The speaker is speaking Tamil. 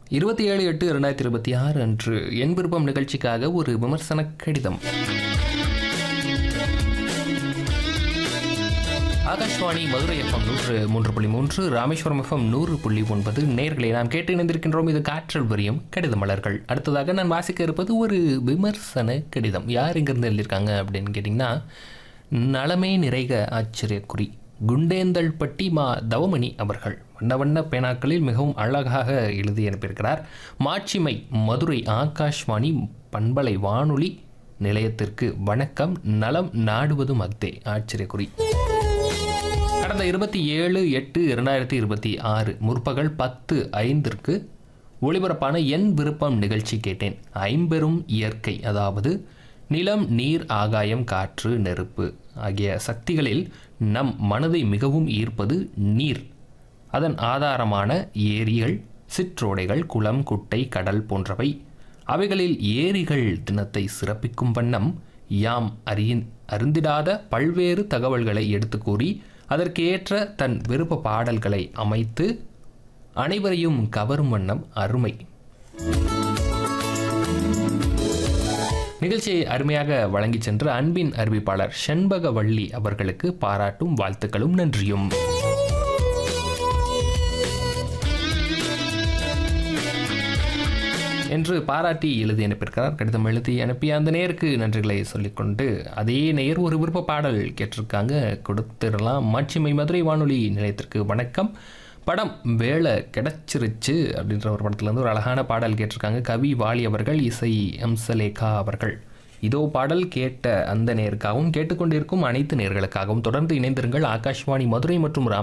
இருபத்தி ஏழு எட்டு இரண்டாயிரத்தி இருபத்தி ஆறு அன்று என் விருப்பம் நிகழ்ச்சிக்காக ஒரு விமர்சன கடிதம் ஆகாஷ்வாணி மதுரை எஃப்எம் நூற்று மூன்று புள்ளி மூன்று ராமேஸ்வரம் எஃப்எம் நூறு புள்ளி ஒன்பது நேர்களை நாம் கேட்டு இணைந்திருக்கின்றோம் இது காற்றல் வரியம் கடித மலர்கள் அடுத்ததாக நான் வாசிக்க இருப்பது ஒரு விமர்சன கடிதம் யார் இங்கிருந்து எழுதியிருக்காங்க அப்படின்னு கேட்டிங்கன்னா நலமே நிறைக ஆச்சரியக்குறி குண்டேந்தல் பட்டி மா தவமணி அவர்கள் வண்ண வண்ண பேனாக்களில் மிகவும் அழகாக எழுதி அனுப்பியிருக்கிறார் மாட்சிமை மதுரை ஆகாஷ்வாணி பண்பலை வானொலி நிலையத்திற்கு வணக்கம் நலம் நாடுவது மக்தே ஆச்சரியக்குறி கடந்த இருபத்தி ஏழு எட்டு இரண்டாயிரத்தி இருபத்தி ஆறு முற்பகல் பத்து ஐந்திற்கு ஒளிபரப்பான என் விருப்பம் நிகழ்ச்சி கேட்டேன் ஐம்பெரும் இயற்கை அதாவது நிலம் நீர் ஆகாயம் காற்று நெருப்பு ஆகிய சக்திகளில் நம் மனதை மிகவும் ஈர்ப்பது நீர் அதன் ஆதாரமான ஏரிகள் சிற்றோடைகள் குளம் குட்டை கடல் போன்றவை அவைகளில் ஏரிகள் தினத்தை சிறப்பிக்கும் வண்ணம் யாம் அறியின் அருந்திடாத பல்வேறு தகவல்களை எடுத்து கூறி அதற்கேற்ற தன் விருப்ப பாடல்களை அமைத்து அனைவரையும் கவரும் வண்ணம் அருமை நிகழ்ச்சியை அருமையாக வழங்கிச் சென்ற அன்பின் அறிவிப்பாளர் செண்பகவள்ளி அவர்களுக்கு பாராட்டும் வாழ்த்துக்களும் நன்றியும் என்று பாராட்டி எழுதி அனுப்பியிருக்கிறார் கடிதம் எழுதி அனுப்பிய அந்த நேருக்கு நன்றிகளை சொல்லிக்கொண்டு அதே நேர் ஒரு விருப்ப பாடல் கேட்டிருக்காங்க கொடுத்துடலாம் மாட்சிமை மதுரை வானொலி நிலையத்திற்கு வணக்கம் படம் வேலை கிடைச்சிருச்சு அப்படின்ற ஒரு படத்துலேருந்து ஒரு அழகான பாடல் கேட்டிருக்காங்க கவி வாலி அவர்கள் இசை எம்சலேகா அவர்கள் இதோ பாடல் கேட்ட அந்த நேருக்காகவும் கேட்டுக்கொண்டிருக்கும் அனைத்து நேர்களுக்காகவும் தொடர்ந்து இணைந்திருங்கள் ஆகாஷ்வாணி மதுரை மற்றும் ராம